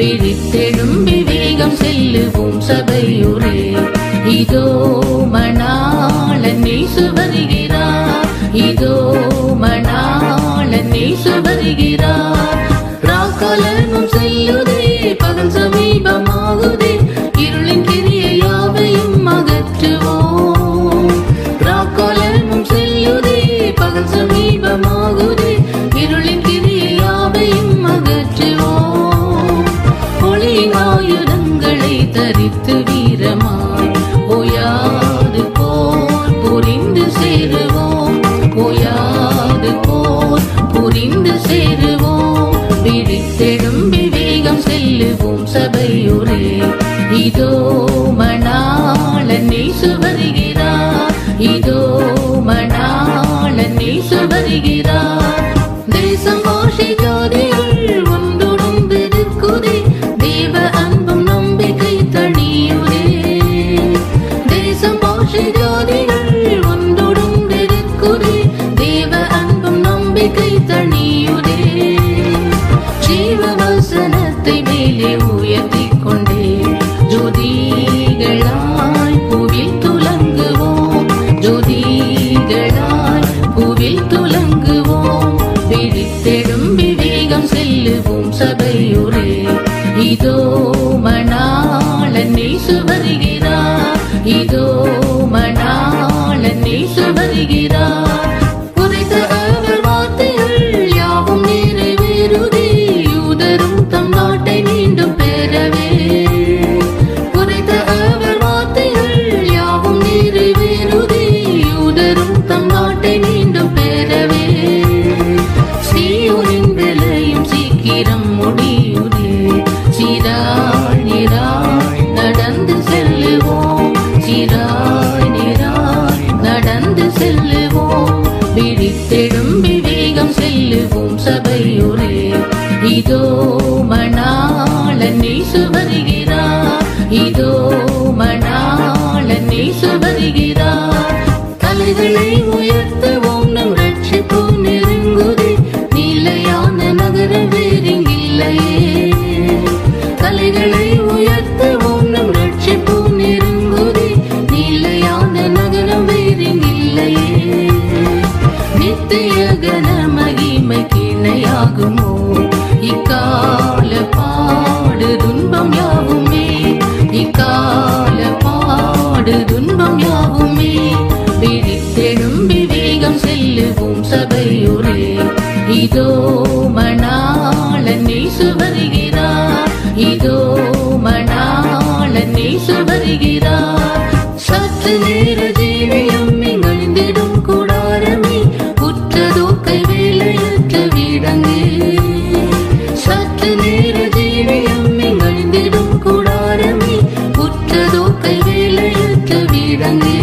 விழித்தெழும் விவேகம் செல்லுவோம் சபையுரே இதோ மணாளன் இயேசு வருகிறார் இதோ மணாளன் இயேசு வருகிறார் ராக்காலமும் செல்லுதே பகல் சமீபமாகுதே இருளின் கிரிய யாவையும் அகற்றுவோம் ராக்காலமும் செல்லுதே பகல் சமீபமாகுதே இருளின் கிரிய யாவையும் அகற்றுவோம் ஒளியின் ஆயுதங்களை தரித்து வீரமாய் ஓயாது போர் புரிந்து சேருவோம் ஓயாது போர் புரிந்து சேருவோம் விழித்தெழும் விவேகம் செல்லுவோம் சபையுரே இதோ மணாளன் இயேசு வருகிறார் இதோ மணாளன் இயேசு வருகிறார் தேசம் பாஷை ஜாதிகள் ஒன்றுடம்பிருக்குதே தேவ அன்பும் நம்பிக்கை தனியுதே தேசம் பாஷை ஜாதிகள் ஒன்றுடம்பிருக்குதே தேவ அன்பும் நம்பிக்கை தனியுதே ஜீவ வசனத்தை மேலே உயர்த்திக் கொண்டே ஜோதிகளாய் புவில் துலங்குவோம் ஜோதிகளாய் புவில் துலங்குவோம் விழித்தெடும் விவேகம் செல்லுவோம் சபையுரே இதோ மணாளன் இயேசு வருகிறார் இதோ மணாளன் இயேசு வருகிறார் உரைத்த அவர் வார்த்தைகள் யாவும் நிறைவேறுதே யூதரும் தம் நாட்டை மீண்டும் பெறவே உரைத்த அவர் வார்த்தைகள் யாவும் நிறைவேறுதே யூதரும் தம் நாட்டை மீண்டும் பெறவே சீயோனின் விலையும் சீக்கிரம் முடியுதே சீராய் நீராய் நடந்து செல்லுவோம் சீராய் நீராய் நடந்து செல்லுவோம் விழித்தெழும் விவேகம் செல்லுவோம் சபையுரே இதோ மணாளன் இயேசு வருகிறார் இதோ மணாளன் இயேசு வருகிறார் தலைகளை உயர்த்துவோம் நம் ரட்சிப்பு நெருங்குதே நிலையான நகர வேறில்லையே தலைகளை உயர்த்துவோம் நம் ரட்சிப்பு நெருங்குதே நிலையான நகரம் வேறில்லையே நித்திய கன மகிமைக்கு இணையாகுமோ இக்கால பாடு துன்பம் யாவுமே இக்கால பாடு துன்பம் யாவுமே விழித்தெழும் விவேகம் செல்லுவோம் சபையுரே இதோ மணாளன் இயேசு வருகிறார் இதோ மணாளன் இயேசு வருகிறார் சற்று நேர ஜீவியம் எங்கழிந்திடும் கூடாரமே உற்றதோ கைவேலையற்ற வீடங்கே சற்று நேர ஜீவியம் எங்கழிந்திடும் கூடாரமே உற்றதோ கைவேலையற்ற வீடங்கே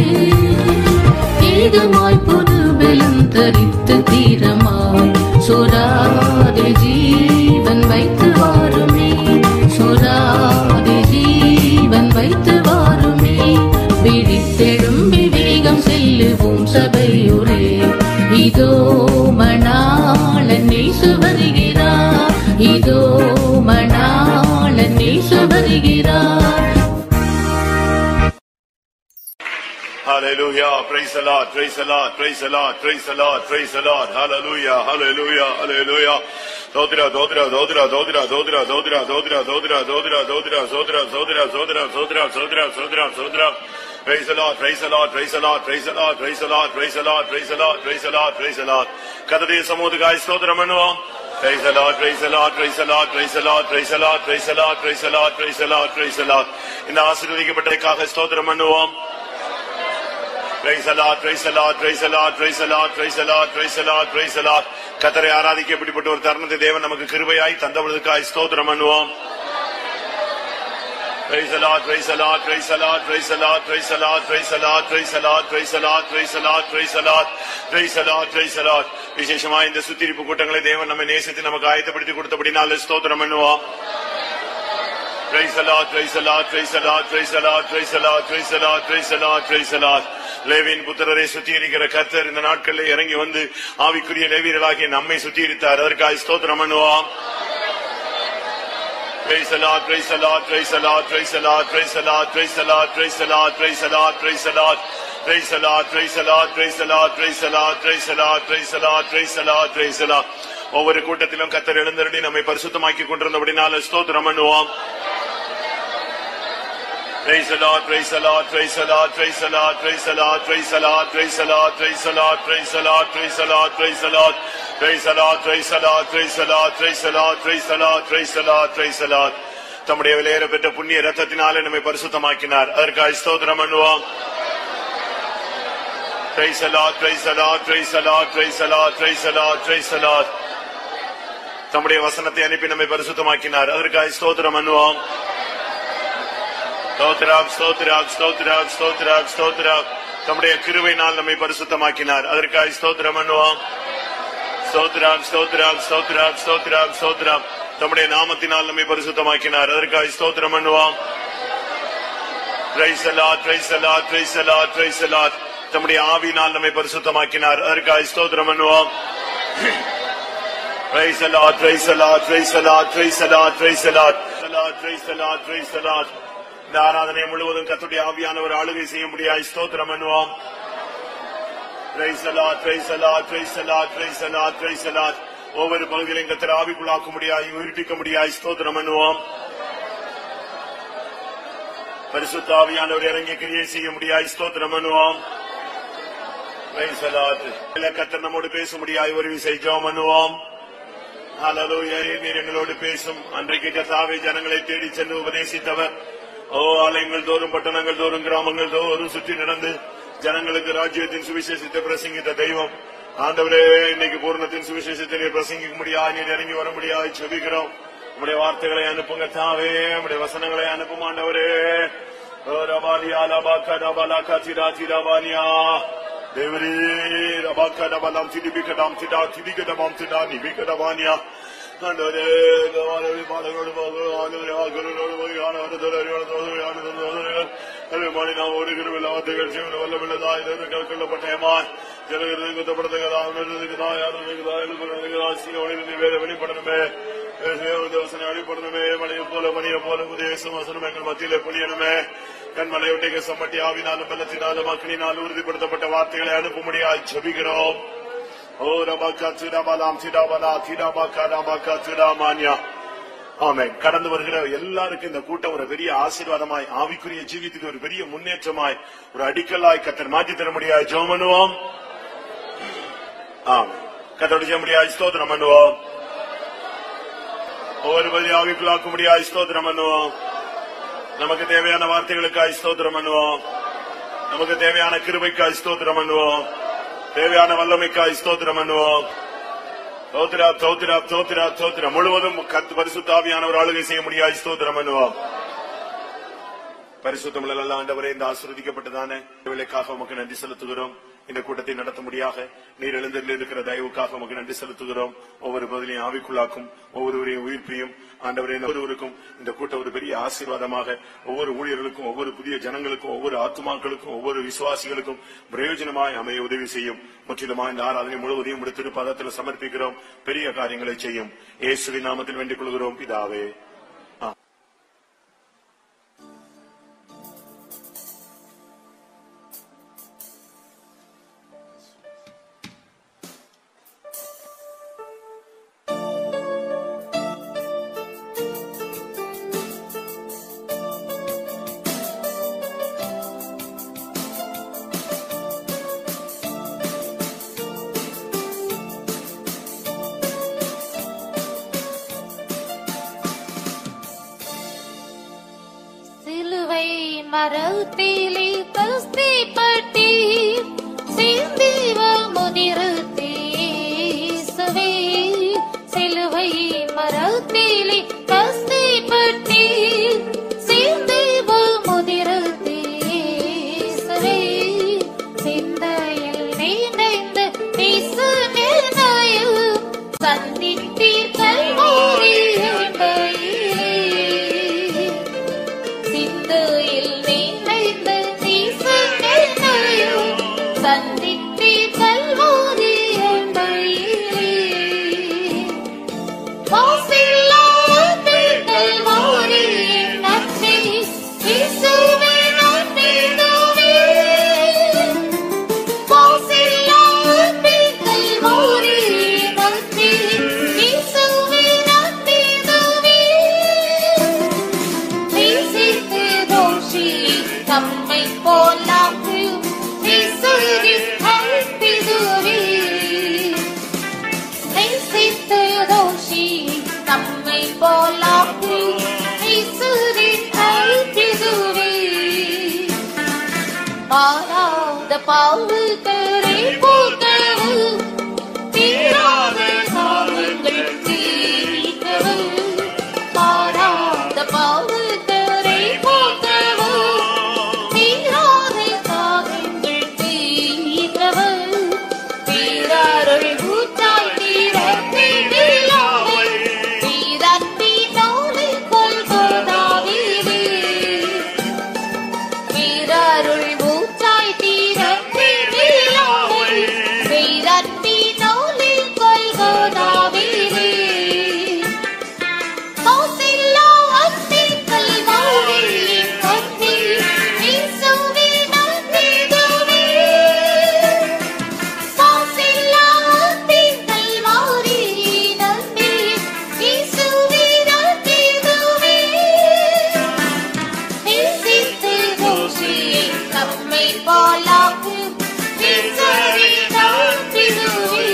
ஏகமாய் பொது பெலம் தரித்து தீரமாய் சொராதே ஜீவன் வைத்து வாருமே சொராதே ஜீவன் வைத்து வாருமே விழித்தெழும் விவேகம் செல்லுவோம் சபையுரே இதோ மணாளன் இயேசு வருகிறார் இதோ மணாளன் இயேசு வருகிறார் Hallelujah. Praise the Lord. Praise the Lord. Praise the Lord. Praise the Lord. Praise the Lord. Hallelujah. Hallelujah. Hallelujah. Dodra, dodra, dodra, dodra, dodra, dodra, dodra, dodra, dodra, dodra, sodra, sodra, sodra, sodra, sodra, sodra, sodra. Praise the Lord, praise the Lord, praise the Lord, praise the Lord, praise the Lord, praise the Lord, praise the Lord, praise the Lord, praise the Lord. கதடைய சமூகத்துக்காய் ஸ்தோத்திரம் பண்ணுவோம் Praise the Lord, praise the Lord, praise the Lord, praise the Lord, praise the Lord, praise the Lord, praise the Lord, praise the Lord, praise the Lord. இந்த ஆசீர்வதிக்கப்பட்டதற்காக ஸ்தோத்திரம் பண்ணுவோம் Praise the Lord, praise the Lord, praise the Lord, praise the Lord, praise the Lord, praise the Lord, praise the Lord. கத்தரை ஆராதிக்க இப்படிப்பட்ட ஒரு தருணத்தை தேவன் நமக்கு கிருபையாய் தந்தவர்களுக்காய் ஸ்தோத்திரம் பண்ணுவோம் Praise the Lord, praise the Lord, praise the Lord, praise the Lord, praise the Lord, praise the Lord, praise the Lord, praise the Lord, praise the Lord, praise the Lord, praise the Lord, praise the Lord. விசேஷமா இந்த சுத்திரிப்பு கூட்டங்களை தேவன் நம்ம நேசித்து நமக்கு ஆயத்தப்படுத்தி கொடுத்தபடினால ஸ்தோத்திரம் பண்ணுவோம் Praise the Lord, praise the Lord, praise the Lord, praise the Lord, praise the Lord, praise the Lord, praise the Lord, praise the Lord. லேவியின் புத்திரரை சுத்திகரிக்கிற கர்த்தர் இந்த நாட்களில் இறங்கி வந்து ஆவிக்குரிய லேவியர்களாகிய நம்மை சுத்திகரித்தார் அதற்காக ஸ்தோத்திரம் பண்ணுவோம் Praise the Lord, praise the Lord, praise the Lord, praise the Lord, praise the Lord, praise the Lord, praise the Lord, praise the Lord, praise the Lord. Praise the Lord, praise the Lord, praise the Lord, praise the Lord, praise the Lord, praise the Lord, praise the Lord, praise the Lord. ஒவ்வொரு கூட்டத்திலும் கத்தர் எழுந்தருளி நம்மை பரிசுத்தமாக்கி கொண்டிருந்தபடினால ஸ்தோத்திரம் பண்ணுவோம் Praise the Lord, praise the Lord, praise the Lord, praise the Lord, praise the Lord, praise the Lord, praise the Lord, praise the Lord, praise the Lord, praise the Lord, praise the Lord, praise the Lord, praise the Lord, praise the Lord, praise the Lord, praise the Lord, praise the Lord, praise the Lord. தம்முடைய விலையேற பெற்ற புண்ணிய ரத்தத்தினாலே நம்மை பரிசுத்தமாக்கினார் அதற்காக ஸ்தோத்திரம் பண்ணுவோம் Praise the Lord, praise the Lord, praise the Lord, praise the Lord, praise the Lord, praise the Lord. தம்முடைய வசனத்தை அனுப்பி நம்மை பரிசுத்தமாக்கினார் அதற்காக ஸ்தோத்திரம் பண்ணுவோம் ஸ்தோத்திரம் ஸ்தோத்திரம் ஸ்தோத்திரம் ஸ்தோத்திரம் ஸ்தோத்திரம் தம்முடைய கிருபையினால் நம்மை பரிசுத்தமாக்கினார் அதற்காக ஸ்தோத்திரம் பண்ணுவோம் ஸ்தோத்திரம் ஸ்தோத்திரம் ஸ்தோத்திரம் ஸ்தோத்திரம் ஸ்தோத்திரம் தம்முடைய நாமத்தினால் நம்மை பரிசுத்தமாக்கினார் அதற்காக ஸ்தோத்திரம் பண்ணுவோம் Praise the Lord, praise the Lord, praise the Lord, praise the Lord. தம்முடைய ஆவியினால் நம்மை பரிசுத்தமாக்கினார் அதற்காக ஸ்தோத்திரம் பண்ணுவோம் Praise the Lord, praise the Lord, praise the Lord, praise the Lord, praise the Lord, the Lord, praise the Lord, praise the Lord. இந்த ஆராதனை முழுவதும் கத்துடைய ஆவியானவர் ஆளுகை செய்ய முடியாது ஸ்தோத்திரம் பண்ணுவோம் Praise the Lord, praise the Lord, praise the Lord, praise the Lord, praise the Lord. ஒவ்வொரு பகுதியிலும் கத்திர ஆவிக்குள்ளாக்க முடியாது உயிர்ப்பிக்க முடியாது ஸ்தோத்திரம் பண்ணுவோம் பரிசுத்த ஆவியானவர் இறங்கி கிரியை செய்ய முடியாது ஸ்தோத்திரம் பண்ணுவோம் Praise the Lord. இல்ல கத்தர் நம்மோடு பேச முடியாது ஒரு விசை ஜெபம் பண்ணுவோம் ஹalleluya நீர் எங்களோடு பேசும் அன்றைக்கு கர்த்தாவே ஜனங்களை தேடி சென்று உபதேசித்தவர் ஓ ஆலயங்கள் தோறும் பட்டணங்கள் தோறும் கிராமங்கள் தோறும் சுற்றி நடந்து ஜனங்களுக்கு ராஜ்யத்தின் சுவிசேஷத்தை பிரசங்கித்த தெய்வம் ஆண்டவரே இன்னைக்கு பூர்ணத்தின் சுவிசேஷத்தை நீர் பிரசங்கிக்க முடியாது நீர் இறங்கி வர முடியாது செபிக்கிறோம் உம்முடைய வார்த்தைகளை அனுப்புங்க தாவே உம்முடைய வசனங்களை அனுப்பும் ஆண்டவரே ஓ ரபாலியா லபாக்கா ரபாலாக்கா திரா திராபானியா தேவரே ரபாக்கா ரபாலாம் திடிபிகடாம் திடா திடிகடமாம் திடா நிபிகடமானியா ஆண்டவரே கவாலவி பாலகரோடு போகு ஆண்டவரே ஆகரோடு போய் ஆனவரதோடு அறிவானதோடு ஆனதோடு அறிவாணி நாம் ஓடுகிற வார்த்தைகள் ஜீவன வல்லமில்லதா இதற்கு கொள்ளப்பட்டேமா ஜனகிறது குத்தப்படுத்துகிறதா உணர்றதுக்குதா யாருக்குதா எழுப்புறதுக்குதா சீவனிலிருந்து வேத வெளிப்படணுமே வசனை அடிப்படணுமே மலையை போல மணியை போல உதயசம் வசனம் எங்கள் மத்தியிலே பொழியணுமே கண்மலை ஒட்டிக சம்மட்டி ஆவினாலும் பலத்தினாலும் அக்னினாலும் உறுதிப்படுத்தப்பட்ட வார்த்தைகளை அனுப்ப முடியாது ஜபிக்கிறோம் ஓ ரபாக்கா திடாபலாம் திடாபலா திடாபாக்கா ரபாக்கா திடாமான்யா ஆமென் கடந்து வருகிற எல்லாருக்கும் இந்த கூட்டம் ஒரு பெரிய ஆசீர்வாதமாய் ஆவிக்குரிய ஜீவித்துக்கு ஒரு பெரிய முன்னேற்றமாய் ஒரு அடிக்கலாய் கத்தர் மாற்றி தர முடியாது ஜெபம் பண்ணுவோம் ஆமென் கத்தோடு செய்ய முடியாது ஸ்தோத்திரம் பண்ணுவோம் ஒவ்வொரு பதி ஆவிக்குள்ளாக்க முடியாது ஸ்தோத்திரம் பண்ணுவோம் நமக்கு தேவையான வார்த்தைகளுக்காய் ஸ்தோத்திரம் பண்ணுவோம் நமக்கு தேவையான கிருபைக்காய் ஸ்தோத்திரம் பண்ணுவோம் தேவையான வல்லமைக்காய் ஸ்தோத்திரம் பண்ணுவோம் தோத்திரா தோத்திரா தோத்திரா தோத்திரம் முழுவதும் கத்து பரிசுத்தாவியான ஒரு ஆளுகை செய்ய முடியாது ஸ்தோத்திரம் பண்ணுவோம் பரிசுத்தம் ஆண்டவரே இந்த ஆசிர்வதிக்கப்பட்டதான விலைக்காக உமக்கு நன்றி செலுத்துகிறோம் இந்த கூட்டத்தை நடத்த முடியாக நீர் எழுந்தில் இருக்கிற தயவுக்காக உமக்கு நன்றி செலுத்துகிறோம் ஒவ்வொரு பதிலையும் ஆவிக்குள்ளாக்கும் ஒவ்வொருவரையும் உயிர்ப்பையும் ஆண்டவரே ஒவ்வொருவருக்கும் இந்த கூட்டம் ஒரு பெரிய ஆசீர்வாதமாக ஒவ்வொரு ஊழியர்களுக்கும் ஒவ்வொரு புதிய ஜனங்களுக்கும் ஒவ்வொரு ஆத்துமாக்களுக்கும் ஒவ்வொரு விசுவாசிகளுக்கும் பிரயோஜனமாய் அமைய உதவி செய்யும் முற்றிலுமாய் இந்த ஆராதனை முழுவதையும் விடுத்திரு பதத்தில் சமர்ப்பிக்கிறோம் பெரிய காரியங்களை செய்யும் இயேசுவின் நாமத்தில் வேண்டிக் கொள்கிறோம் பிதாவே சிலுவை மரத்திலே கஸ்தி பட்டி சிந்திவ முதிருத்தேசவே சிலுவை மரத்திலே கஸ்தி பட்டி சிந்திவ முதிருத்தேசவே சிந்தையில் நினைந்து பேசு நிர்ணயம் சந்தித்தீர் கல்வாரியிலே சிந்தையில் நினைந்து நீசனை போலாக்கு இசுரின் அல்பிதுவே மாறாத பாவுக்கரை போக்கவும் தீராத சாவுங்கள் தீர்க்கவும் மாறாத பாவுக்கரை போக்கவும் தீராத சாவுங்கள் தீர்க்கவும் தீராருள் ஊற்றாய் தீரத்தை விழாவை தீரத்தி நோலை கொள்கோதாவிலே வீரருள் மூச்சாய் தீரத்தி விழாவை வீரத்தி நோலில் கொள்கோதாவிலே மௌசில்லா அத்திகள் மௌலியின் கத்தி இயேசுவே நம்பிடுவே மௌசில்லா அத்திகள் மௌலியின் நம்பி இயேசுவே நம்பிடுவே நேசித்து தோஷியை நம்மை போலாக்கு இயேசுவே நம்பிடுவே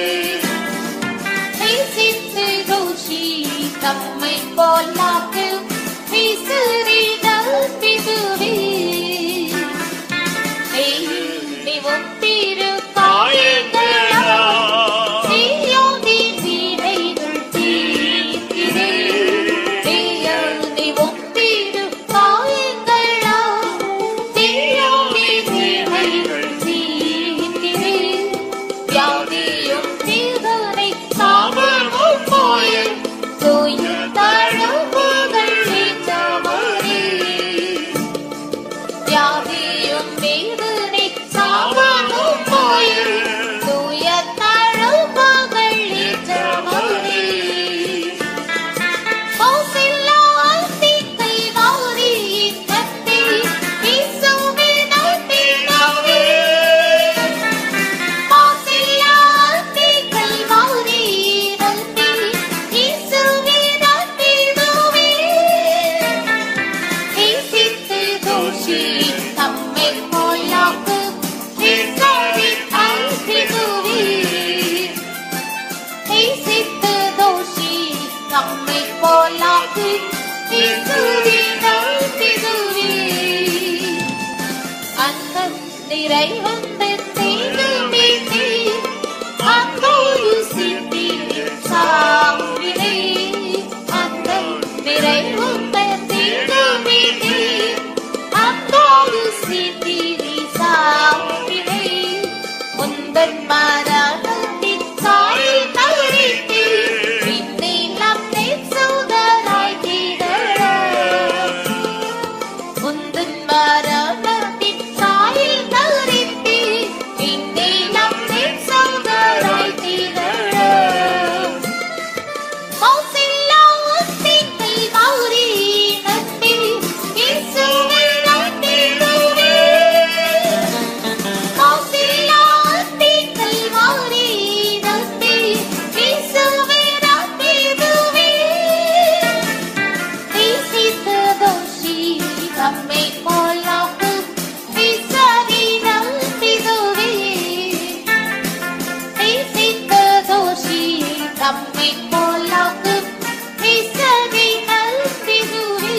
நேசித்து தோஷி நம்மை போலாக்கு இயேசுவே நம்பிடுவே நீ ஒத்திரு காயங்களா நீயோதி வீணைகள் தீர்க்கிறே நீயோதி ஒத்திரு காயங்களா நீயோதி வீணைகள் தீர்க்கிறே வியாதியும் தீர்தனை சாபமும் போய தூய தழும்புகள் நீச்சவரே வியாதியும் வேதனை சாபமும் போய தூய தழும்புகள் நீச்சவரே மௌசில்லா அத்திக்கை மௌரியின் கத்தி இயேசுவே நம்பினாவே மௌசில்லா அத்திக்கை மௌரியின் கத்தி இயேசுவே நம்பினாவே நேசித்து தோஷி தம்மை போலாக்கு இயேசுவின் அன்பிதுவே நேசித்து தோஷி நம்மை போலாக்கு இயேசுவின் அன்பிதுவே அந்தம் நிறை வந்து தீங்குமே நீ அந்தோரு சித்தி சாவிலே அந்தம் நிறை வந்து தீங்குமே நீ அந்தோரு சித்தி சாவிலே உந்தன் மரணத்தின் சாயை தரித்து பின்னே நம்மை சோதராய் தீரட உந்தன் மரணத்தின் சாயில் தரித்து பின்னே நம்மை சோதராய் தீரட மௌசில்லா அத்திக்கை மௌரி நம்பி இயேசுவை நம்பிடுவே மௌசில்லா அத்திக்கை மௌரி நம்பி இயேசுவை நம்பிடுவே நேசித்து தோஷி நம்மை போலாக்கு இயேசுவை நம்பிடுவே நேசித்து தோஷி நம்மை போலாக்கு இயேசுவை நம்பிடுவே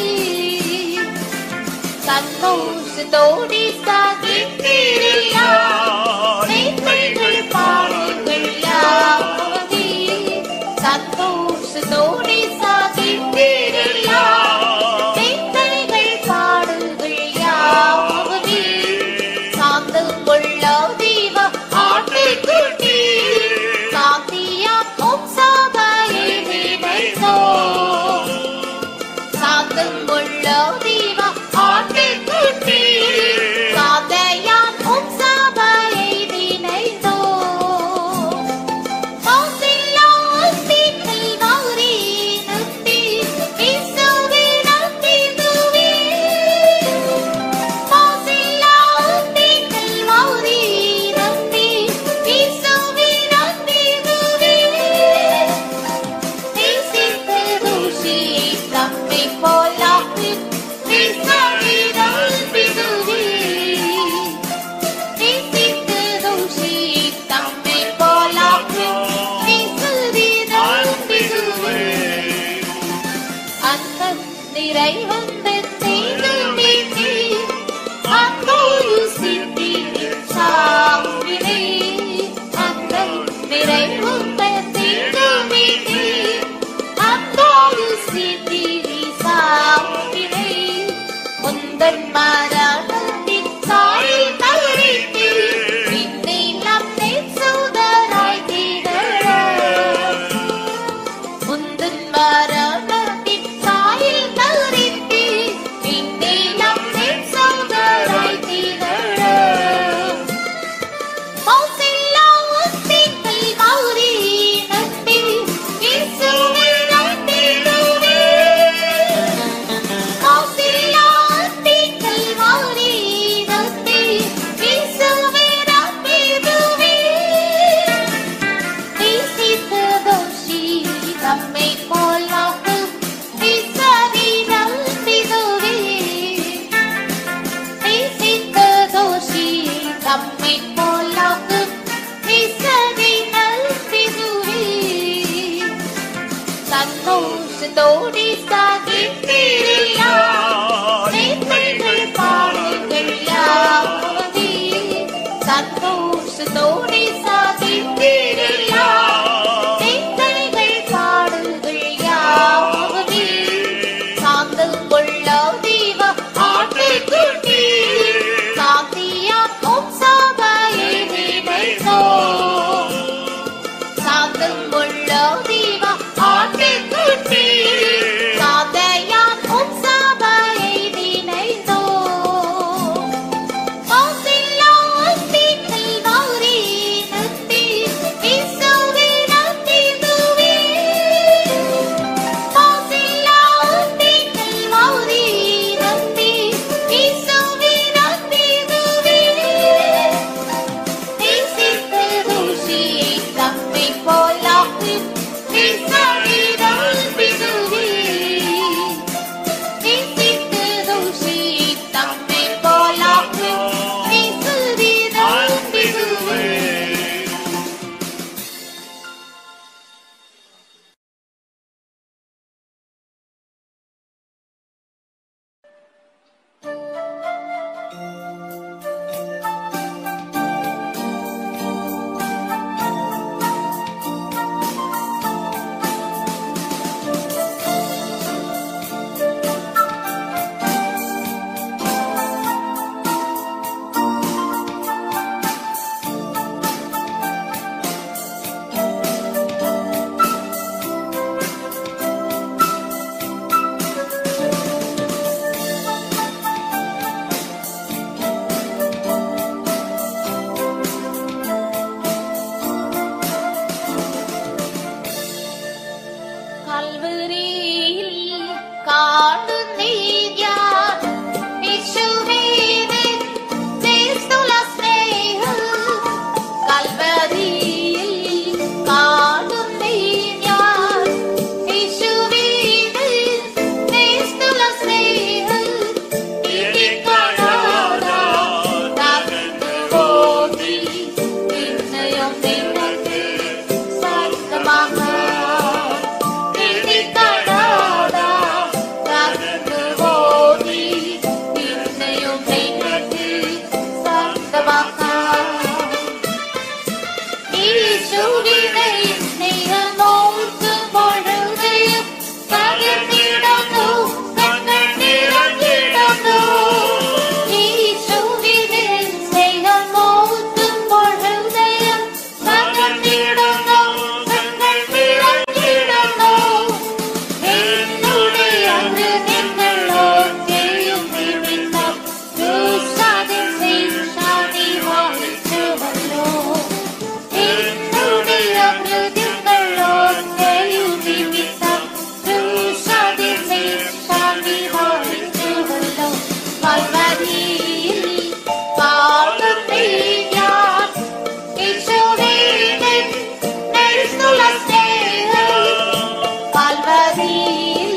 சந்தோஷத்தோடி சாகித்திரியா நெய்மைகள் பாடுகள் யாவே சந்தோஷத்தோடி சாகித்திரியா நெய்மைகள் பாடுகள் யாவே சாந்தம் கொள்ள தீவ ஆட்டுக்குட்டி சாந்தியா ஓம் சபையை நினைத்தோ சாந்தம் கொள்ள தீவ ஆட்டுக்குட்டி சாந்தையான் உம் சபையை நினைத்தோ மௌசில்லா அத்திக்கை மௌரி நம்பி இயேசுவை நம்பிடுவே மௌசில்லா அத்திக்கை மௌரி நம்பி இயேசுவை நம்பிடுவே நேசித்து தூஷி நம்மை போலாக்கு இயேசுவை நம்பிடுவே நேசித்து தூஷி நம்மை போலாக்கு இயேசுவை நம்பிடுவே நிறை வந்து செய்து மீட்டி அங்கோரு சித்தி சாவினை அந்த நிறை வந்து செய்து மீட்டி அங்கோரு சித்தி சாவினை முந்தன் மரணத்தின் சாயில் தவறித்து பின்னே நம்மை சோதராய் திகழ முந்தன் மரணத்தின் சாயில் தவறித்து பின்னே நம்மை சோதராய் திகழ மௌசில்லா உத்திகள் மௌரி நம்பி இயேசுவை நம்பிடுவே மௌசில்லா உத்திகள் மௌரி நம்பி இயேசுவை நம்பிடுவே நேசித்த தோஷி நம்மை போலாகும் விசாரி நம்பிடுவே நேசித்த தோஷி நம்மை போலாகும் விசாரி நம்பிடுவே சந்தோஷத்தோடி சாகித்திரியா நேசங்கள் பாடுகள் யாவதே சந்தோஷத்தோடி சாகித்திரியா நேசங்கள் பாடுகள் யாவதே சாந்தல் கொள்ள தீவ ஆட்டுக்குட்டி சாந்தியாக்கும் சபையை நினைத்தோ சாந்தல் கொள்ள தீவ ஆட்டுக்குட்டி சாந்தையாக்கும் சபையை நினைத்தோ மௌசில்லா உத்திகள் மௌரி நம்பி இயேசுவை நம்பிடுவே மௌசில்லா உத்திகள் மௌரி நம்பி இயேசுவை நம்பிடுவே நேசித்த தூஷியை தம்மை போலாகும் விசாரி நம்பிடுவே நேசித்த தூஷியை தம்மை போலாகும் விசாரி நம்பிடுவே കൽവരിയിൽ കാണുന്നീയാൻ യേശുവിനെ ചേർത്തുള്ള സ്നേഹം കൽവരിയിൽ കാണുന്നീയാൻ യേശുവിനെ ചേർത്തുള്ള സ്നേഹം ഇനി കാണാൻ തകർന്നു പോയി നിന്നയം നിനക്ക് സ്വന്തമാകാൻ என்னுடைய அருகிலோ தெரியும் நிமித்தம் துசாதின் செய்தி வாழிச்சுவல்லோ என்னுடைய அருகிலோ தெரியும் நிமித்தம் துசாதின் செய்தி வாழிச்சுவல்லோ பல்வரியில் பாடும் யார் ஈஸ்வரனின் நெருசுல ஸ்நேகம் பல்வரியில்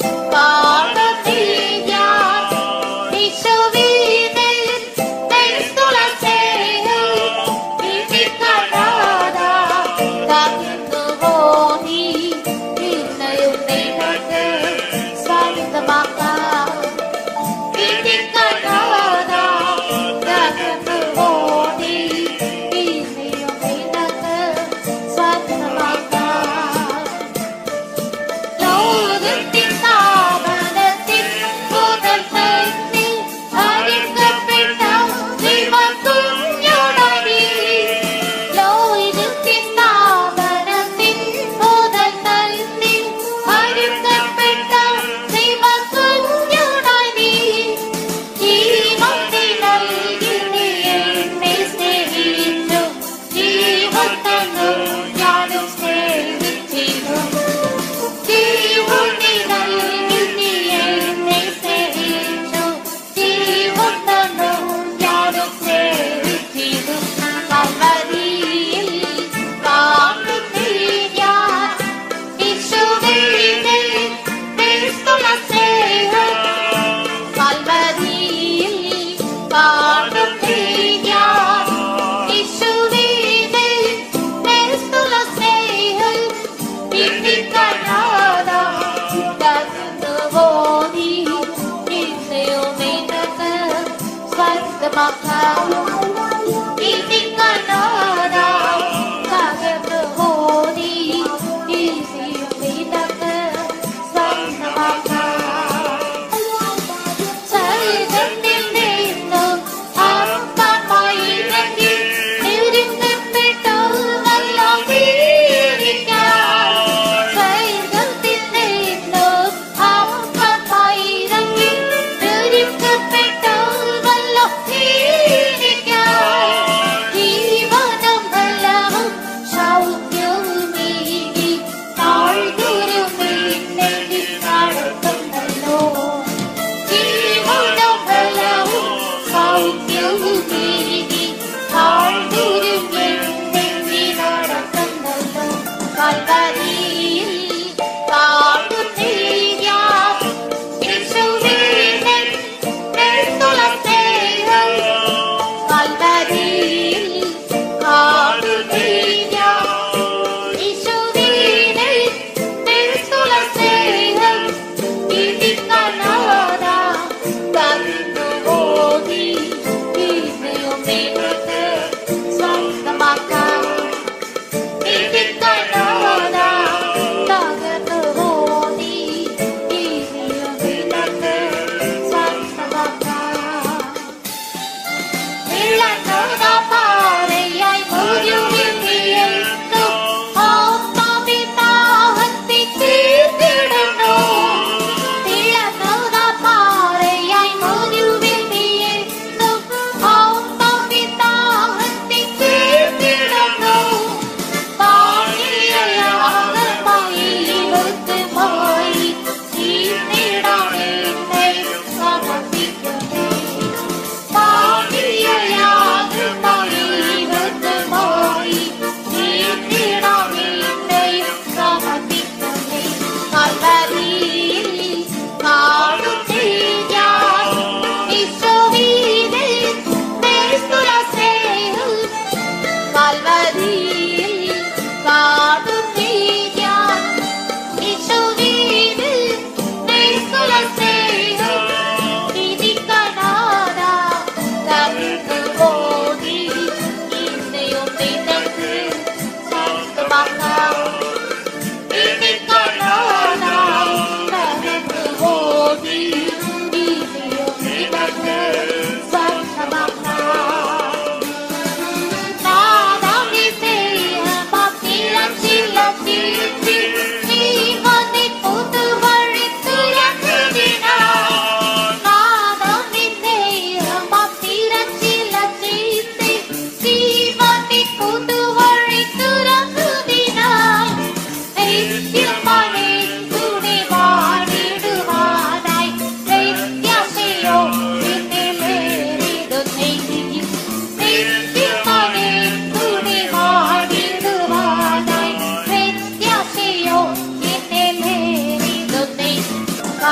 பாடும் யார் ஈஸ்வரனின் நெருசுல ஸ்நேகம் விதிக்கடாதா தகுந்து போனி நிர்ணயம் நிகழ்ந்து சாய்ந்தமாக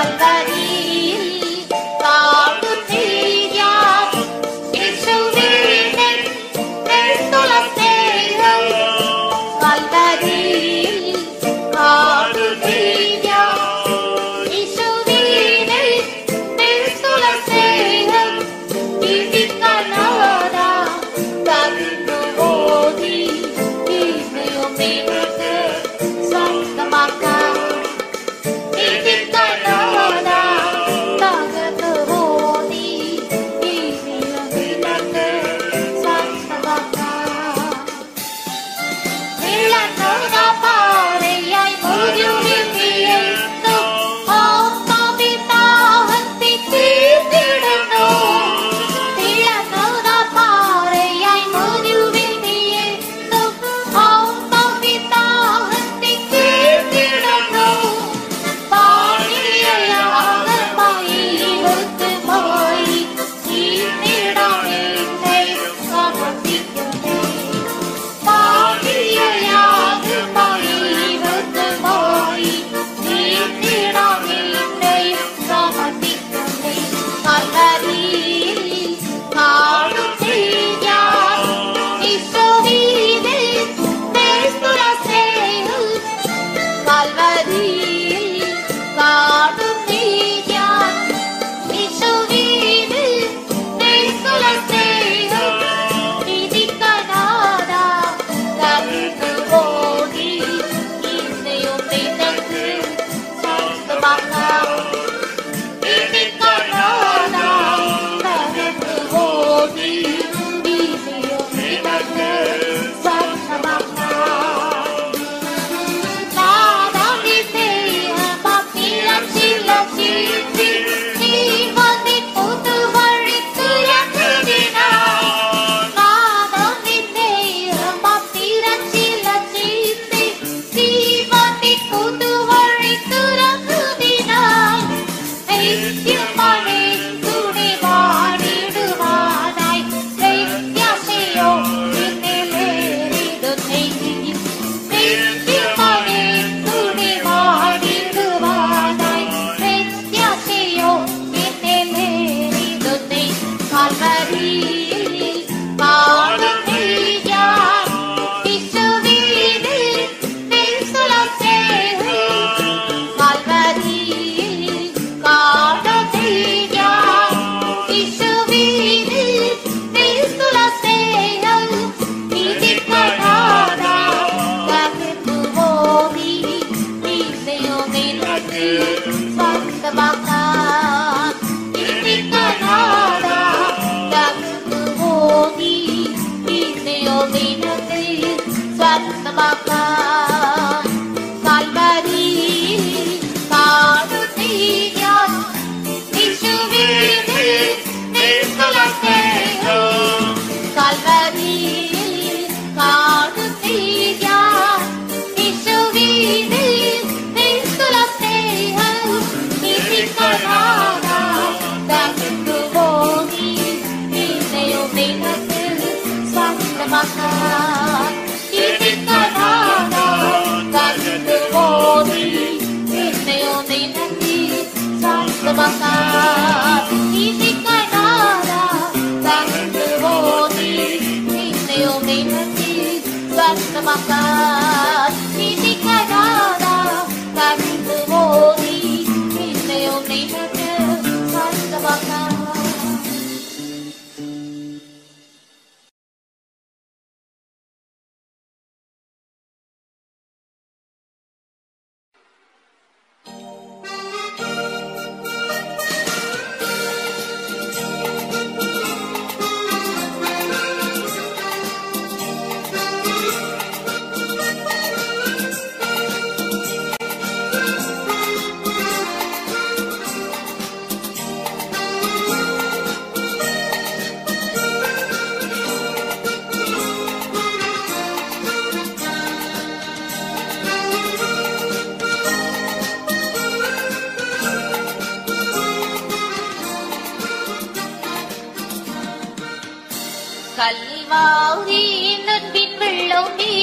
கல்வாரி நண்பின் வெள்ளம் நீ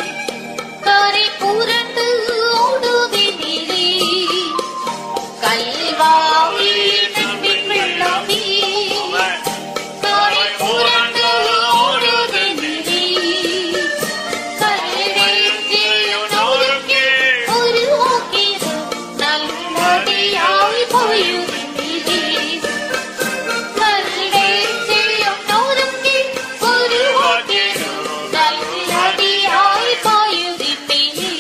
கரை புரண்டு ஓடுவே நீரே கல் கல்வாரி நன்பின் வெள்ளமே கரை புரண்டு ஓடுது நீரே கல்லறையில் நொறுக்கி உருவாக்கிடும் நல்லடியாய் போயுதிரே கல்லறையில் நொறுக்கி உருவாக்கிடும் நல்லடியாய் போயுதிரே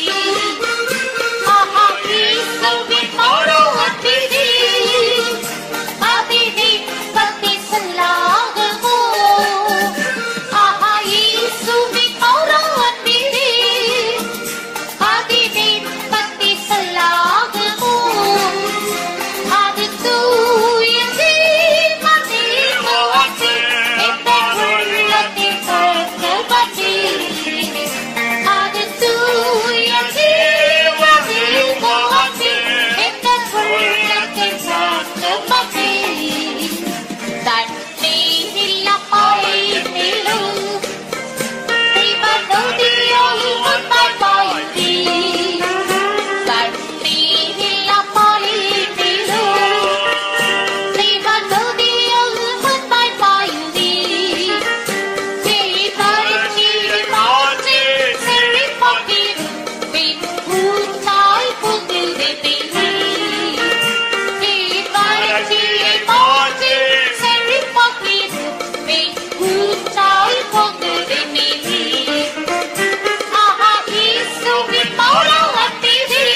ஆஹா இயேசுவின் மோடோத்திரே அதிதி பக்தி சொல்லாகவோ ஆஹா இயேசுவின் மோடோத்திரே அதிதி பக்தி சொல்லாகவோ அது தூய தீர்மதேவத்தை எந்த உள்ளத்தில் கற்கப்பட்டே அது தூய தீர்மதேவத்தை எந்த உள்ளத்தில் கற்கப்பட்டே தண்ணீரில் அப்பாயிலும் தெய்வநொடியோடு முன்னாள் பாயுதே தண்ணீரில் அப்பாயிலும் தெய்வநொடியோடு முன்னாள் பாயுதே செழிப்பறிச்சியை மாற்றி செழிப்பாக்கிடும் பின் ஊற்றாய் புகுது திணை. செழிப்பறிச்சியை மாற்றி செழிப்பாக்கிடும் பின் ஊற்றாய் புகுது திணை. ஆஹா, இயேசுவின் மௌனத்திலே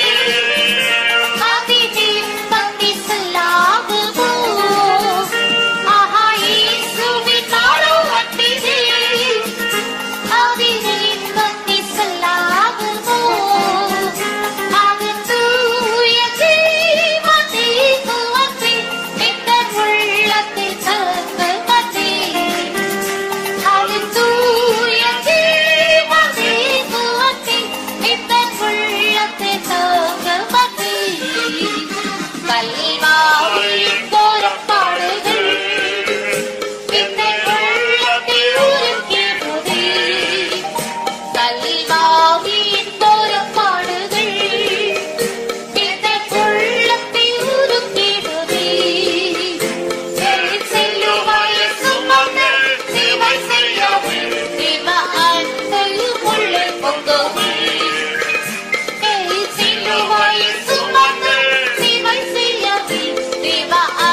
அதிதி பக்தி சொல்லாகுமோ? ஆஹா, இயேசுவின் மௌனத்திலே அதிதி பக்தி சொல்லாகுமோ? அது தூய ஜீவதேவத்தை இந்த உள்ளத்தில் கற்பதே. அது தூய ஜீவதேவத்தை இந்த உள்ளத்தில் கற்பதே. கல்வாரியின் கோரப்பாடுகள் இந்த உள்ளத்தில் உருக்கிடுதே. கல்வாரியின் கோரப்பாடுகள் இந்த உள்ளத்தில் உருக்கிடுதே. சிலுவையை சுமந்து சேவை செய்யவே தேவ அன்பையும் உள்ளே பொங்குமே. சிலுவையை சுமந்து சேவை செய்யவே தேவ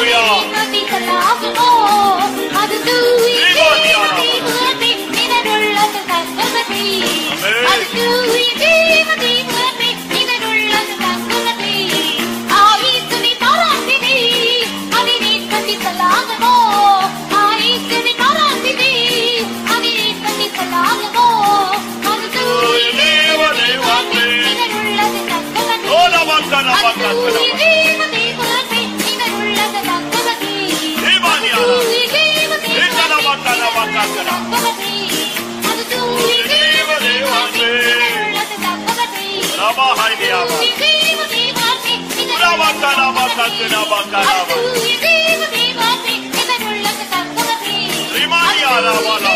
Hallelujah. நதிகளாகுமோ அது தூய் ஜீவதி உயர்த்தி நிழலுள்ளது தங்கமதி Amen. அது தூய் ஜீவதி உயர்த்தி நிழலுள்ளது தங்கமதி ஆயிசுவி பாராட்டினி அதினி நதிகளாகுமோ ஆயிசுவி பாராட்டினி அதினி நதிகளாகுமோ அது தூய் ஜீவதி உயர்த்தி நிழலுள்ளது தங்கமதி ஓலமக்கரமக்கரம. ரமஹைனியாமா. உரமக்கரமக்கரமக்கரம. ரிமானியாராமலா.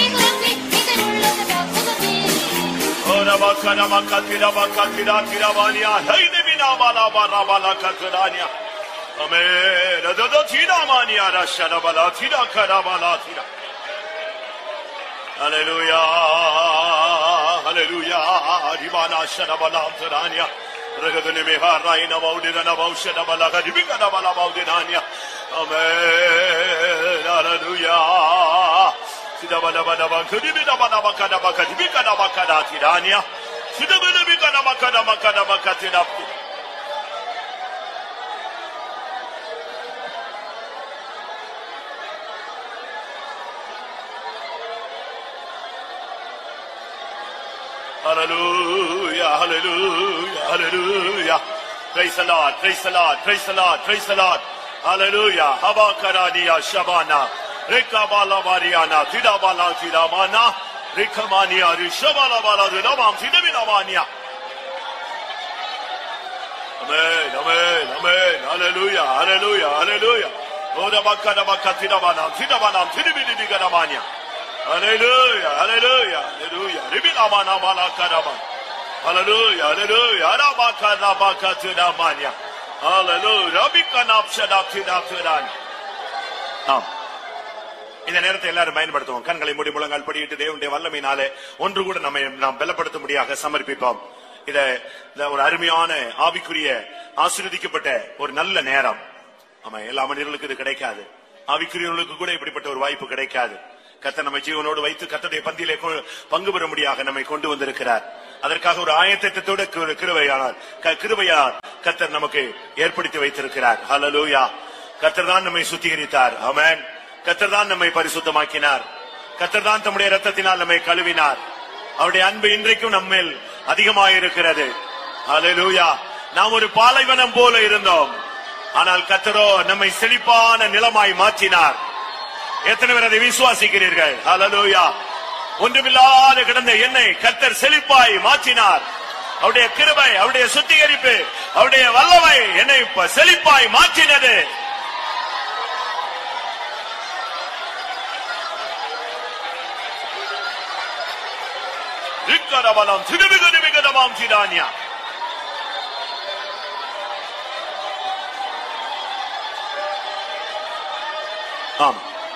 ஓரமக்கரமக்கரமக்கரமக்கரமணியா. ஹைதமினாமலாமரமலக்கரணியா. Amen. அததோ தீனாமானியா ரஷரபலா தீனாக்கரமலா Dheena. Hallelujah. Hallelujah. Rimana sharabala tarania. Ragadani meharayna maudina maushana balaga ribikana bala maudinania. Amen. Hallelujah. Sidabana bana bakadibina bana bakada bakadibikana bakada tirania. Sidabana bikana bakada bakada bakatina. Hallelujah, hallelujah, hallelujah. Praise the Lord, praise the Lord, praise the Lord, praise the Lord. Hallelujah. Habakarania Shabana. Rekabala Mariana, Tidabala Tidamana. Rekamania, Rishabala Bala Tidamam, Tidaminamania. Amen, amen, amen. Hallelujah, hallelujah, hallelujah. Oda bakada bakatida banam, tida banam, tidibidi bigadamania. Hallelujah, hallelujah, hallelujah. Ribina mana mana kadaba. Hallelujah, hallelujah. Arabakada bakatida mania. Hallelujah. Rabikana pshada tida tidan. ஆம் இந்த நேரத்தை எல்லாரும் பயன்படுத்துவோம் கண்களை மூடி முழங்கால் படியிட்டு தேவனுடைய வல்லமையினாலே ஒன்று கூட நம்மை நாம் பலப்படுத்தும்படியாக சமர்ப்பிப்போம் இத இந்த ஒரு அருமையான ஆவிக்குரிய ஆசீர்வதிக்கப்பட்ட ஒரு நல்ல நேரம் ஆமா எல்லா மனிதர்களுக்கும் இது கிடைக்காது ஆவிக்குரியவர்களுக்கு கூட இப்படிப்பட்ட ஒரு வாய்ப்பு கிடைக்காது கத்த நம்மை ஜீவனோடு வைத்து கத்தடைய பந்தியிலே கொ- பங்கு பெறும்படியாக நம்மை கொண்டு வந்திருக்கிறார் அதற்காக ஒரு ஆயத்தத்தோட கிரு- கிருபையானார் க- கிருபையால் கத்தர் நமக்கு ஏற்படுத்தி வைத்திருக்கிறார் ஹalleluya கத்தர் தான் நம்மை சுத்திகரித்தார் ஆமென் கத்தர் தான் நம்மை பரிசுத்தமாக்கினார் கத்தர் தான் தம்முடைய ரத்தத்தினால் நம்மை கழுவினார் அவருடைய அன்பு இன்றைக்கும் நம்மேல் அதிகமாயிருக்கிறது ஹalleluya நாம் ஒரு பாலைவனம் போல இருந்தோம் ஆனால் கத்தரோ நம்மை செழிப்பான நிலமாய் மாற்றினார் எத்தனை பேர் அதை விசுவாசிக்கிறீர்கள் ஹalleluya ஒன்றுமில்லாத கிடந்த என்னை கத்தர் செழிப்பாய் மாற்றினார் அவருடைய கிருபை அவருடைய சுத்திகரிப்பு அவருடைய வல்லமை என்னை இப்ப செழிப்பாய் மாற்றினது ரிக்கரபலம் திருமிகதமிகதமாம் திரானியா ஆம்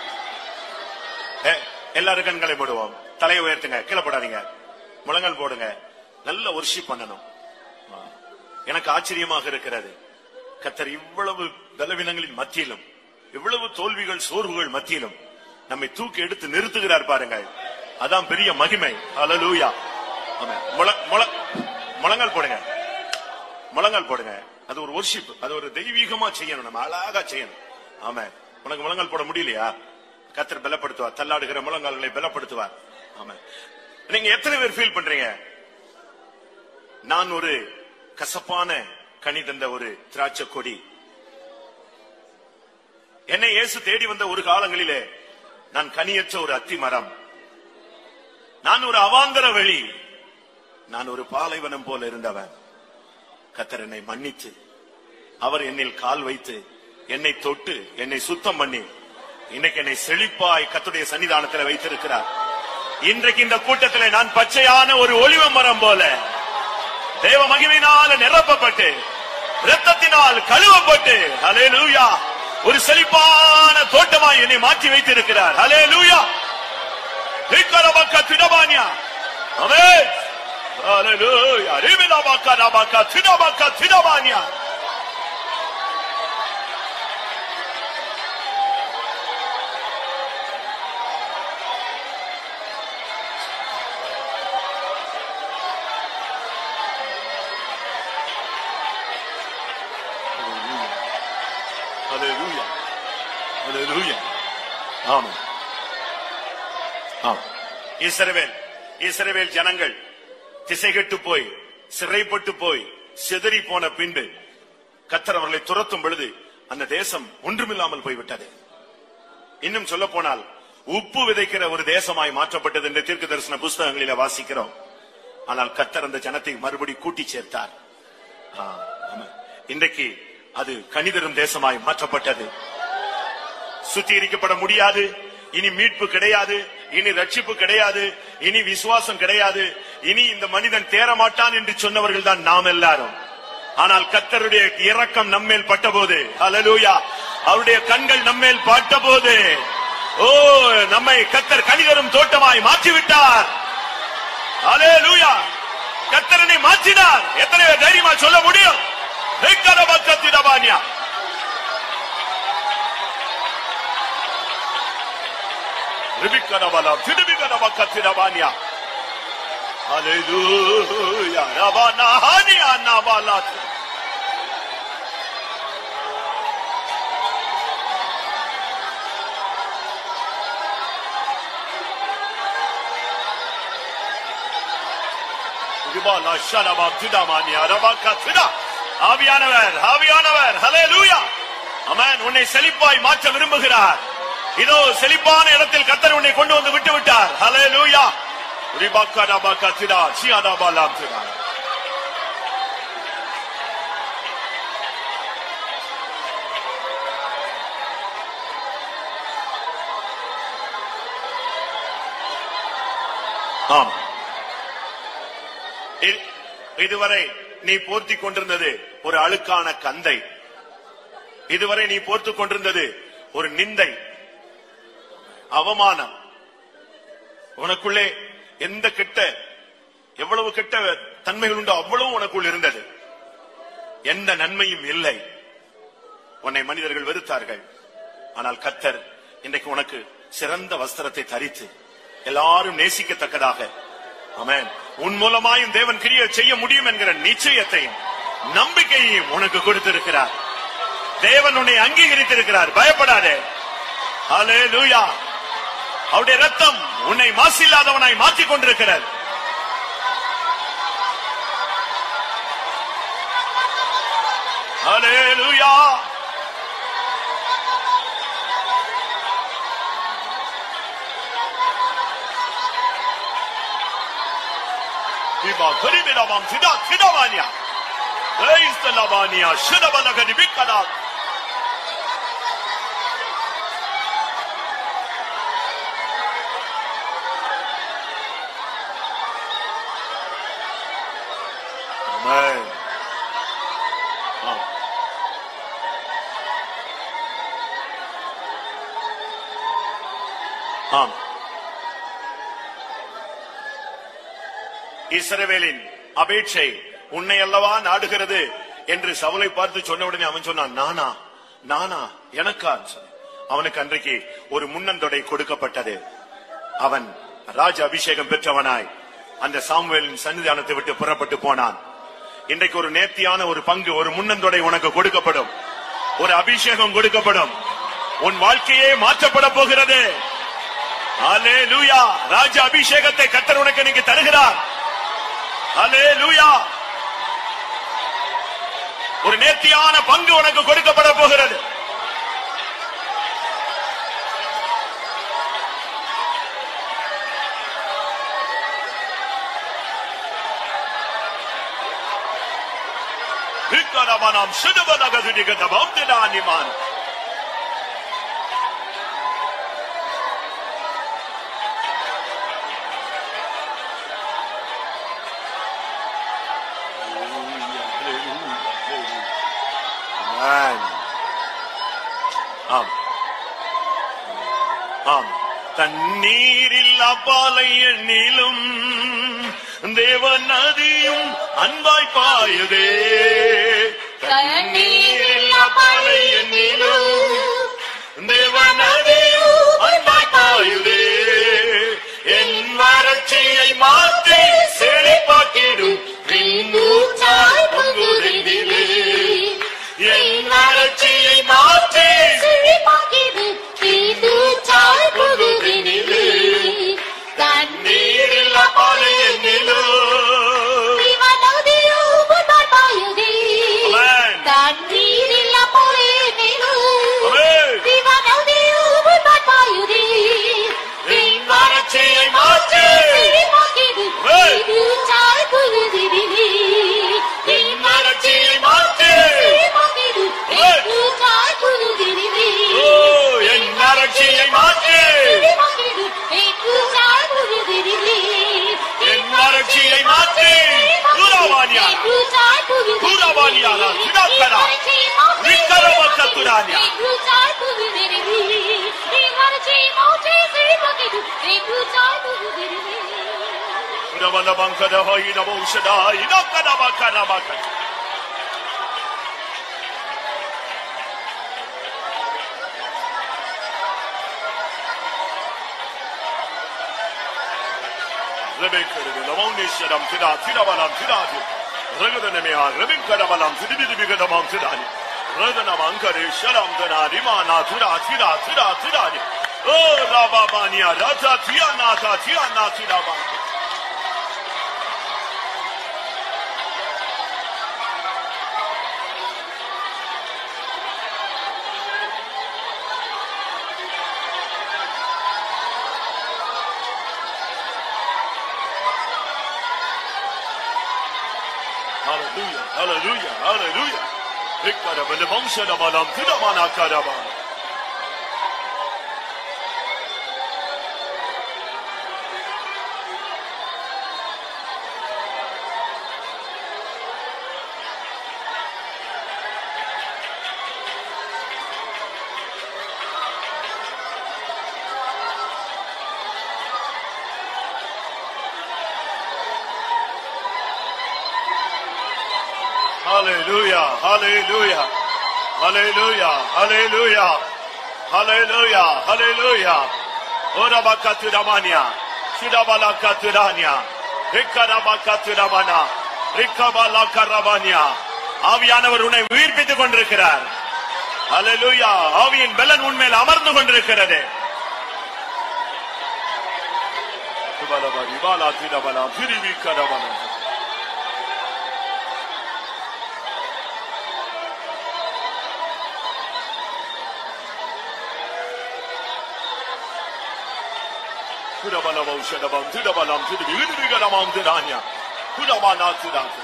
எ- எல்லாரும் கண்களை போடுவோம் தலையை உயர்த்துங்க கீழே போடாதீங்க முழங்கால் போடுங்க நல்ல ஒர்ஷிப் பண்ணணும் ஆ. எனக்கு ஆச்சரியமாக இருக்கிறது கத்தர் இவ்வளவு பலவீனங்களின் மத்தியிலும் இவ்வளவு தோல்விகள் சோர்வுகள் மத்தியிலும் நம்மை தூக்கி எடுத்து நிறுத்துகிறார் பாருங்கள் அதான் பெரிய மகிமை ஹalleluya ஆமென் முழ- முழ- முழங்கால் போடுங்க முழங்கால் போடுங்க அது ஒரு ஒர்ஷிப் அது ஒரு தெய்வீகமா செய்யணும் நம்ம அழகா செய்யணும் ஆமா உனக்கு முழங்கால் போட முடியலையா கத்தர் பலப்படுத்துவார் தள்ளாடுகிற முழங்கால்களை பலப்படுத்துவார் ஆமா நீங்க எத்தனை பேர் ஃபீல் பண்றீங்க நான் ஒரு கசப்பான கனி தந்த ஒரு திராட்சை கொடி என்னை இயேசு தேடி வந்த ஒரு காலங்களிலே நான் கனியற்ற ஒரு அத்தி மரம் நான் ஒரு அவாந்தர வெளி நான் ஒரு பாலைவனம் போல இருந்தவன் கத்தர் என்னை மன்னித்து அவர் என்னில் கால் வைத்து என்னை தொட்டு என்னை சுத்தம் பண்ணி இன்னைக்கு என்னை செழிப்பாய் கத்துடைய சன்னிதானத்தில் வைத்திருக்கிறார் இன்றைக்கு இந்த கூட்டத்திலே நான் பச்சையான ஒரு ஒளிவ மரம் போல தேவ மகிமையினால் நிரப்பப்பட்டு இரத்தத்தினால் கழுவப்பட்டு ஹalleluya ஒரு செழிப்பான தோட்டமாய் என்னை மாற்றி வைத்திருக்கிறார் ஹalleluya ரிக்கரபக்க திடபானியா ஆமென் ஹalleluya ரிபிலபக்க ரபக்க திடபக்க திடபானியா Hallelujah. Hallelujah. ஆமென். ஆம். இஸ்ரவேல் இஸ்ரவேல் ஜனங்கள் திசைகெட்டு போய் சிறைப்பட்டு போய் சிதறி போன பின்பு கத்தர் அவர்களை துரத்தும் பொழுது அந்த தேசம் ஒன்றுமில்லாமல் போய்விட்டது இன்னும் சொல்ல போனால் உப்பு விதைக்கிற ஒரு தேசமாய் மாற்றப்பட்டது என்று தீர்க்க தரிசன புஸ்தகங்களில வாசிக்கிறோம் ஆனால் கத்தர் அந்த ஜனத்தை மறுபடி கூட்டி சேர்த்தார் ஆ, ஆமென். இன்றைக்கு அது கனிதரும் தேசமாய் மாற்றப்பட்டது சுத்திகரிக்கப்பட முடியாது இனி மீட்பு கிடையாது இனி ரட்சிப்பு கிடையாது இனி விசுவாசம் கிடையாது இனி இந்த மனிதன் தேரமாட்டான் என்று சொன்னவர்கள் தான் நாம் எல்லாரும் ஆனால் கத்தருடைய இரக்கம் நம்மேல் பட்டபோது ஹalleluya அவருடைய கண்கள் நம்மேல் பட்டபோது ஓ நம்மை கத்தர் கனிதரும் தோட்டமாய் மாற்றிவிட்டார் ஹalleluya கத்தரனை மாற்றினார் எத்தனை பேர் தைரியமா சொல்ல முடியும் வெக்கர பக்கத்திடபானியா ரிபிக்கனபலம் திடுபிக்கனபக்கத்திடபானியா ஹalleluya ரபனா ஹனியா நபலாத் ரிபாலா ஷலபா திடமானியா ரபக்கத்திடா ஆவியானவர் ஆவியானவர் ஹalleluya ஆமென் உன்னை செழிப்பாய் மாற்ற விரும்புகிறார் இதோ செழிப்பான இடத்தில் கத்தர் உன்னை கொண்டு வந்து விட்டு விட்டார் ஹalleluya ரிபாக்கா ரபக்கத்திடா சியாதாபாலாம் திடா ஆம் இ- இதுவரை நீ போர்த்தி கொண்டிருந்தது ஒரு அழுக்கான கந்தை இதுவரை நீ போர்த்து கொண்டிருந்தது ஒரு நிந்தை அவமானம் உனக்குள்ளே எந்த கெட்ட எவ்வளவு கெட்ட தன்மைகள் உண்டோ அவ்வளவு உனக்குள் இருந்தது எந்த நன்மையும் இல்லை உன்னை மனிதர்கள் வெறுத்தார்கள் ஆனால் கத்தர் இன்றைக்கு உனக்கு சிறந்த வஸ்திரத்தை தரித்து எல்லாரும் நேசிக்கத்தக்கதாக ஆமென் உன் மூலமாயும் தேவன் கிரிய செய்ய முடியும் என்கிற நிச்சயத்தையும் நம்பிக்கையையும் உனக்கு கொடுத்திருக்கிறார் தேவன் உன்னை அங்கீகரித்திருக்கிறார் பயப்படாதே ஹalleluya அவருடைய ரத்தம் உன்னை மாசில்லாதவனாய் மாற்றிக் கொண்டிருக்கிறது ஹalleluya Iba karibilamam tida tidamania. Praise the Lavania. Shidabanaga dibikada. Amen. ஆம். ஆம் இஸ்ரவேலின் அபேட்சை உன்னை அல்லவா நாடுகிறது என்று சவுலை பார்த்து சொன்ன உடனே அவன் சொன்னான் நானா நானா எனக்கா சொன்னான். அவனுக்கு அன்றைக்கு ஒரு முன்னந்தொடை கொடுக்கப்பட்டது அவன் ராஜ அபிஷேகம் பெற்றவனாய் அந்த சாமுவேலின் சன்னிதானத்தை விட்டு புறப்பட்டு போனான் இன்றைக்கு ஒரு நேர்த்தியான ஒரு பங்கு ஒரு முன்னந்தொடை உனக்கு கொடுக்கப்படும் ஒரு அபிஷேகம் கொடுக்கப்படும் உன் வாழ்க்கையே மாற்றப்பட போகிறது அல்லேலூயா ராஜ அபிஷேகத்தை கத்தர் உனக்கு இன்னைக்கு தருகிறார் அல்லேலூயா ஒரு நேர்த்தியான பங்கு உனக்கு கொடுக்கப்பட போகிறது விக்கரமனம் சிடுவனகதுடிகதபம் திடானிமான் Amen. ஆம் ஆம் தண்ணீரில் அப்பாலை எண்ணிலும் தேவ நதியும் அன்பாய் பாயுதே தண்ணீரில் அப்பாலை எண்ணிலும் தேவ நதியும் அன்பாய் பாயுதே என் வறட்சியை மாற்றி செழிப்பாக்கிடும் பின்னூற்றாய் பொங்குதிலே என் வறட்சியை மாற்றி Rabaniala, Tirakara, Rikarabakaturania. Rabana Bankada Hoina Boshada, Inakana Bakana Bakana. Rebecca, Lamoni Shadam Tida, Tidabalam Tidati, Regadanamia, Rebecca Dabalam, Tidibigadamam Tidani, Radanabankari, Shadam Dana, Rimana, Tida, Tida, Tida, Tidani, Oh, Rababania, Rata, Tianata, Tiana, Tidaban. Hallelujah, hallelujah, hallelujah. Ikkarabalavam Shadabalam, Tidamana Karaban. Hallelujah, hallelujah, hallelujah, hallelujah, hallelujah, hallelujah. Ora bakaturamania, shidabala katurania, rikarabakaturamana, rikabala karavania. ஆவியானவர் உன்னை உயிர்ப்பித்துக் கொண்டிருக்கிறார் ஹalleluya ஆவியின் பலன் உன்மேல் அமர்ந்து கொண்டிருக்கிறது சுபலபா ரிபாலா திரபலா திரிவி கரபலா Kudabalabam Shadabam Tidabalam Tidibigadamam Tidanya. Kudabana Tidaka.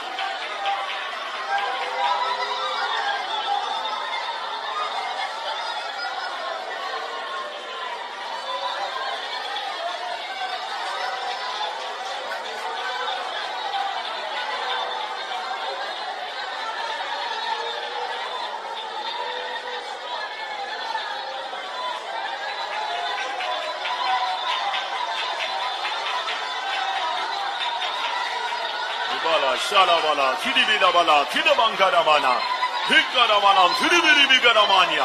Ibala Shalabala Tidibidabala Tidabankaramana. Hikaramanam Tidibidibikaramania.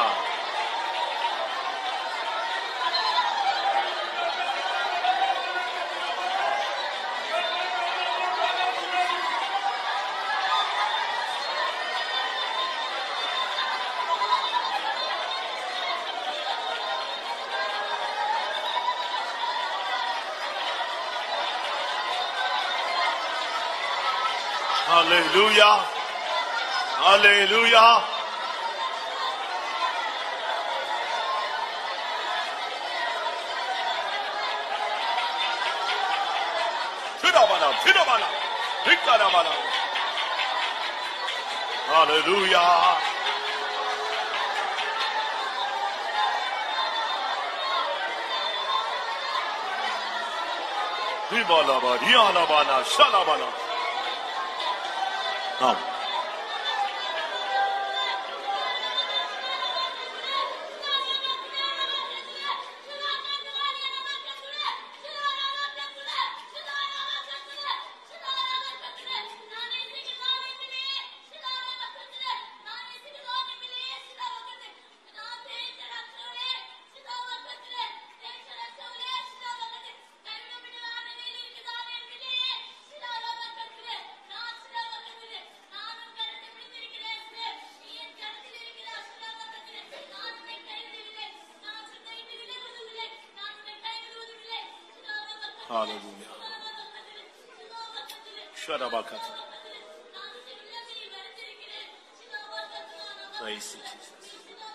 Hallelujah. Hallelujah. Tidabana, Tidabana, Hikaramana. Hallelujah. Hibalaba, Rialabana, Shalabana. ஆம் Hallelujah. Shadabakat. Praise you, Jesus.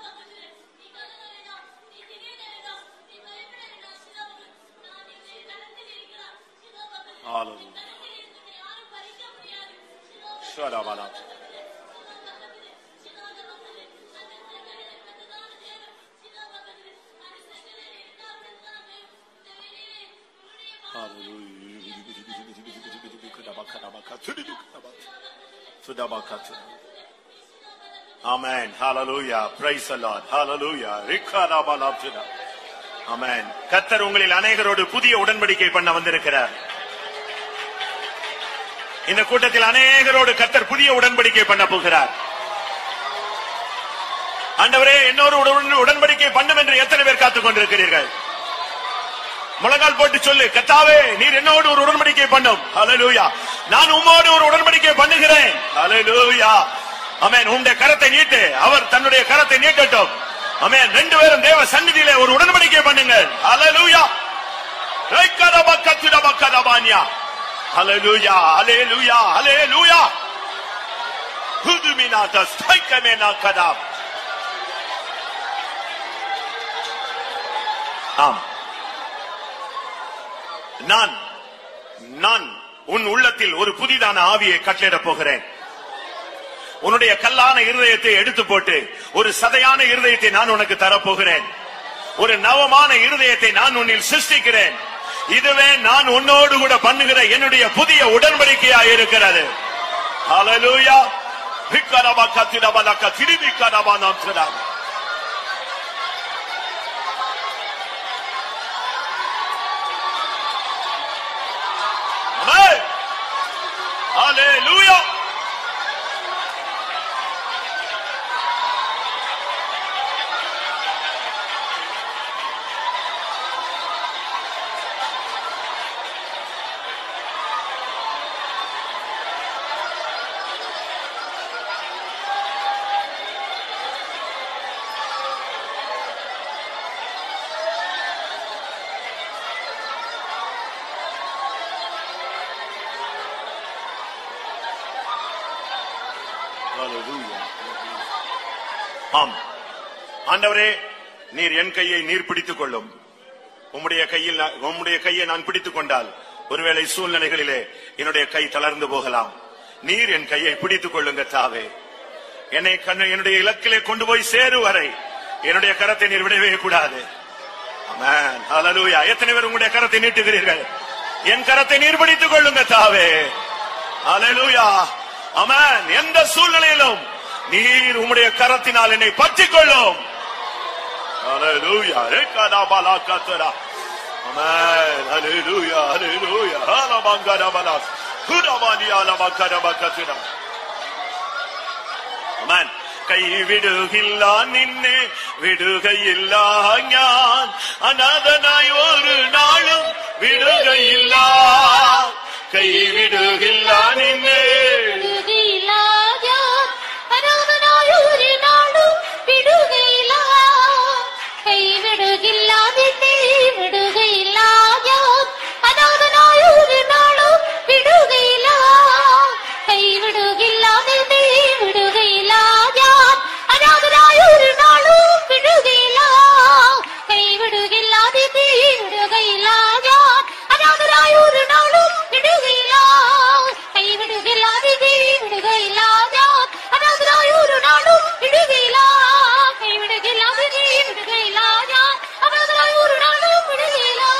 Hallelujah. Shadabalat. Hallelujah. Sudabakat. Amen. Hallelujah. Praise the Lord. Hallelujah. Rikarabalabdina. Amen. கர்த்தர் உங்களில் அநேகரோடு புதிய உடன்படிக்கை பண்ண வந்திருக்கிறார் இந்த கூட்டத்தில் அநேகரோடு கர்த்தர் புதிய உடன்படிக்கை பண்ண போகிறார் ஆண்டவரே என்னோடு உடன்- உடன்படிக்கை பண்ணும் என்று எத்தனை பேர் காத்துக் கொண்டிருக்கிறீர்கள் முழங்கால் போட்டு சொல்லு கத்தாவே நீர் என்னோடு ஒரு உடன்படிக்கை பண்ணும் ஹalleluya நான் உம்மோடு ஒரு உடன்படிக்கை பண்ணுகிறேன் ஹalleluya ஆமென் உம்முடைய கரத்தை நீட்டு அவர் தன்னுடைய கரத்தை நீட்டட்டும் ஆமென் ரெண்டு பேரும் தேவ சந்நிதியிலே ஒரு உடன்படிக்கை பண்ணுங்கள் ஹalleluya ரைக்கரபக்கத்துடபக்கதபானியா ஹalleluya ஹalleluya ஹalleluya ஹுதுமினாத ஸ்தைக்கமேனா கதாப் ஆம் நான் நான் உன் உள்ளத்தில் ஒரு புதிதான ஆவியை கட்டளிடப் போகிறேன் உன்னுடைய கல்லான இருதயத்தை எடுத்து போட்டு ஒரு சதையான இருதயத்தை நான் உனக்கு தரப்போகிறேன் ஒரு நவமான இருதயத்தை நான் உன்னில் சிருஷ்டிக்கிறேன் இதுவே நான் உன்னோடு கூட பண்ணுகிற என்னுடைய புதிய உடன்படிக்கையா இருக்கிறது ஹalleluya பிக்கரபா கத்திரபலக்க திரும்பி கரபா நாம் Amen. Hallelujah. Hallelujah. ஆம் ஆண்டவரே நீர் என் கையை நீர் பிடித்துக் கொள்ளும் உம்முடைய கையில் நான்- உம்முடைய கையை நான் பிடித்துக் கொண்டால் ஒருவேளை சூழ்நிலைகளிலே என்னுடைய கை தளர்ந்து போகலாம் நீர் என் கையை பிடித்துக் கொள்ளுங்க தாவே என்னை கண்ணு என்னுடைய இலக்கிலே கொண்டு போய் சேரு வரை என்னுடைய கரத்தை நீர் விடவே கூடாது Amen. Hallelujah. எத்தனை பேர் உங்களுடைய கரத்தை நீட்டுகிறீர்கள் என் கரத்தை நீர் பிடித்துக் கொள்ளுங்க தாவே Hallelujah. Amen. எந்த சூழ்நிலையிலும் நீர் உம்முடைய கரத்தினால் என்னை பற்றிக் கொள்ளும் Hallelujah. Rekadabalakatara. Amen. Hallelujah. Hallelujah. Halabangadabalas. Hudabanialabakadabakatira. Amen. കൈവിടുകില്ല നിന്നെ വിടുകയില്ല ഞാൻ അനാഥനായി ഒരു നാളും വിടുകയില്ല കൈവിടുകില്ല നിന്നെ விடுகையிலா யார் அனாதனாய் ஒரு நாளும் விடுகையிலா கைவிடுகில்லா நின்னே விடுகையிலா யார் அனாதனாய் ஒரு நாளும் விடுகையிலா கைவிடுகில்லா நின்னே விடுகையிலா யார் அனாதனாய் ஒரு நாளும் விடுகையிலா கைவிடுகில்லா நின்னே விடுகையிலா யார் அனாதனாய் ஒரு நாளும் விடுகையிலா கைவிடுகில்லா நின்னே விடுகையிலா யார் அனாதனாய் ஒரு நாளும் விடுகையிலா கைவிடுகில்லா நின்னே விடுகையிலா யார் அனாதனாய் ஒரு நாளும் விடுகையிலா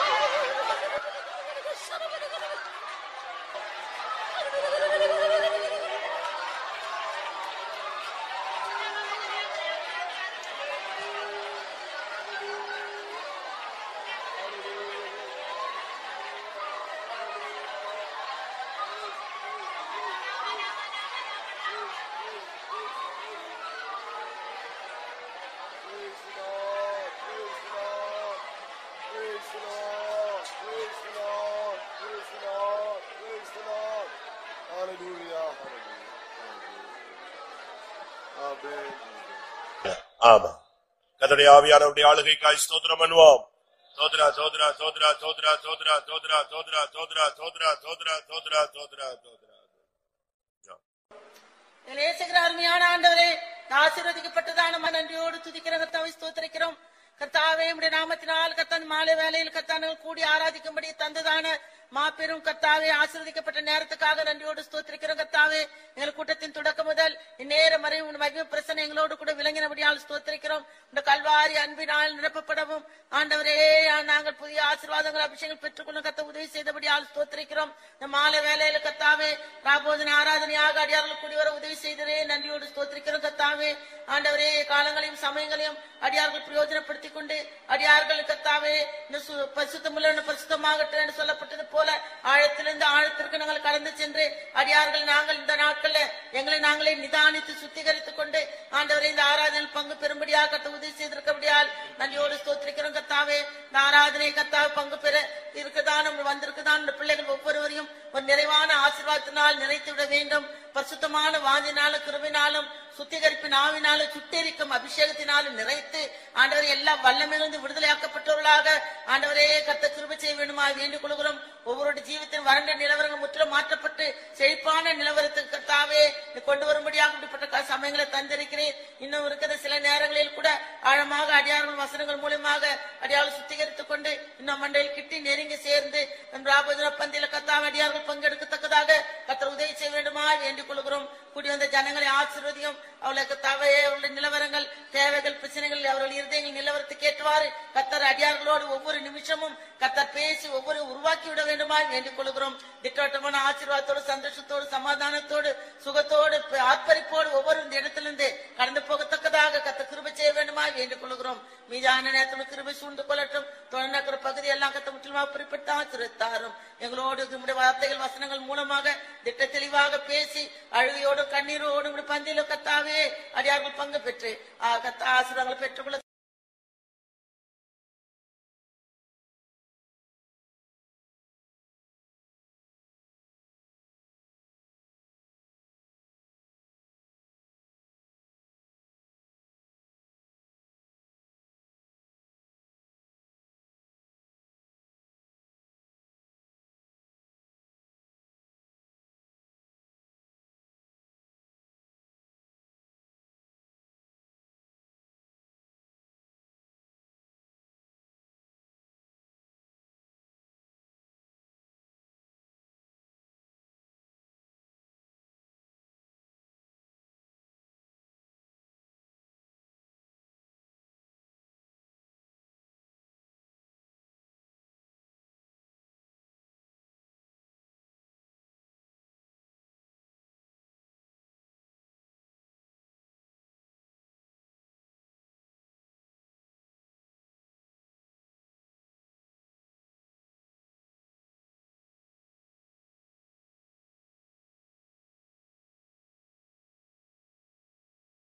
Praise the Lord, praise the Lord, praise the Lord, praise the Lord, praise the Lord, praise the Lord. Hallelujah, hallelujah, hallelujah. Amen. ஆமா கதடைய ஆவியானவருடைய ஆளுகைக்காய் ஸ்தோத்திரம் பண்ணுவோம் தோத்ரா தோத்ரா தோத்ரா தோத்ரா தோத்ரா தோத்ரா தோத்ரா தோத்ரா தோத்ரா தோத்ரா தோத்ரா தோத்ரா தோத்ரா நேசிக்கிற அருமையான ஆண்டவரே ஆசீர்வதிக்கப்பட்டதான மன நன்றியோடு துதிக்கிற கர்த்தாவை ஸ்தோத்திரிக்கிறோம் கர்த்தாவே உடைய நாமத்தினால் கத்தன் மாலை வேலையில் கத்தானங்கள் கூடி ஆராதிக்கும்படி தந்ததான மாபெரும் கத்தாவே ஆசீர்வதிக்கப்பட்ட நேரத்துக்காக நன்றியோடு ஸ்தோத்திரிக்கிறோம் கத்தாவே எங்கள் கூட்டத்தின் தொடக்கம் முதல் இந்நேரம் வரை உன் மகிமை பிரசனை எங்களோடு கூட விளங்கினபடியால் ஸ்தோத்திரிக்கிறோம் இந்த கல்வாரி அன்பினால் நிரப்பப்படவும் ஆண்டவரே நாங்கள் புதிய ஆசீர்வாதங்கள் அபிஷேகம் பெற்றுக்கொள்ள கத்த உதவி செய்தபடியால் ஸ்தோத்திரிக்கிறோம் இந்த மாலை வேலையில கத்தாவே ராபோதன ஆராதனையாக அடியார்களுக்கு கூடி வர உதவி செய்தரே நன்றியோடு ஸ்தோத்திரிக்கிறோம் கத்தாவே ஆண்டவரே காலங்களையும் சமயங்களையும் அடியார்கள் பிரயோஜனப்படுத்திக் கொண்டு அடியார்கள் கத்தாவே இந்த சு- பரிசுத்தமுள்ள பரிசுத்தமாகட்டும் என்று சொல்லப்பட்டது போல ஆழத்திலிருந்து ஆழத்திற்கு நாங்கள் கடந்து சென்று அடியார்கள் நாங்கள் இந்த நாட்கள்ல எங்களை நாங்களே நிதானித்து சுத்திகரித்துக் கொண்டு ஆண்டவரே இந்த ஆராதனையில் பங்கு பெறும்படியாக கத்த உதவி செய்திருக்கபடியால் நன்றியோடு ஸ்தோத்திரிக்கிறோம் கத்தாவே இந்த ஆராதனை கத்தாவே பங்கு பெற இருக்குதான் வந்திருக்குதான் இந்த பிள்ளைகள் ஒவ்வொருவரையும் ஒரு நிறைவான ஆசீர்வாதத்தினால் நிறைத்து விட வேண்டும் பரிசுத்தமான வாஞ்சினாலும் கிருபினாலும் சுத்திகரிப்பின் ஆவினாலும் சுட்டெரிக்கும் அபிஷேகத்தினாலும் நிறைத்து ஆண்டவரை எல்லா வல்லமிலிருந்து விடுதலையாக்கப்பட்டவர்களாக ஆண்டவரே கத்த கிருபை செய்ய வேண்டுமா வேண்டிக் கொள்கிறோம் ஒவ்வொரு ஜீவித்தின் வறண்ட நிலவரங்கள் முற்றிலும் மாற்றப்பட்டு செழிப்பான நிலவரத்துக்கு கர்த்தாவே நீ கொண்டு வரும்படியாக இப்படிப்பட்ட க- சமயங்களை தந்திருக்கிறேன் இன்னும் இருக்கிற சில நேரங்களில் கூட ஆழமாக அடியார்கள் வசனங்கள் மூலமாக அடியார்கள் சுத்திகரித்துக் கொண்டு இன்னும் மண்டையில் கிட்டி நெருங்கி சேர்ந்து நம் ராபோஜன பந்தியில கத்தாம அடியார்கள் பங்கெடுக்கத்தக்கதாக கத்தர் உதவி செய்ய வேண்டுமா வேண்டிக் கொள்கிறோம் கூடி வந்த ஜனங்களை ஆசீர்வதியும் அவளுக்கு தவையே அவருடைய நிலவரங்கள் தேவைகள் பிரச்சனைகள் அவர்கள் இருதயங்கள் நிலவரத்துக்கு ஏற்றவாறு கத்தர் அடியார்களோடு ஒவ்வொரு நிமிஷமும் கத்தர் பேசி ஒவ்வொரு உருவாக்கி விட வேண்டுமா வேண்டிக் கொள்கிறோம் திட்டவட்டமான ஆசீர்வாதத்தோடு சந்தோஷத்தோடு சமாதானத்தோடு சுகத்தோடு ப- ஆர்ப்பரிப்போடு ஒவ்வொரு இந்த இடத்திலிருந்து கடந்து போகத்தக்கதாக கத்த கிருபை செய்ய வேண்டுமா வேண்டிக் கொள்கிறோம் மீதான நேரத்தில் கிருபை சூழ்ந்து கொள்ளட்டும் தொழில்நக்கிற பகுதி எல்லாம் கத்த முற்றிலுமாக குறிப்பிட்டு ஆசிரியத்தாரும் எங்களோடு நம்முடைய வார்த்தைகள் வசனங்கள் மூலமாக திட்ட தெளிவாக பேசி அழுகையோடு கண்ணீரோடு உங்களுடைய பந்தியில கத்தாவே அடியார்கள் பங்கு பெற்று ஆ, கத்த ஆசீர்வாதங்களை பெற்றுக்கொள்ள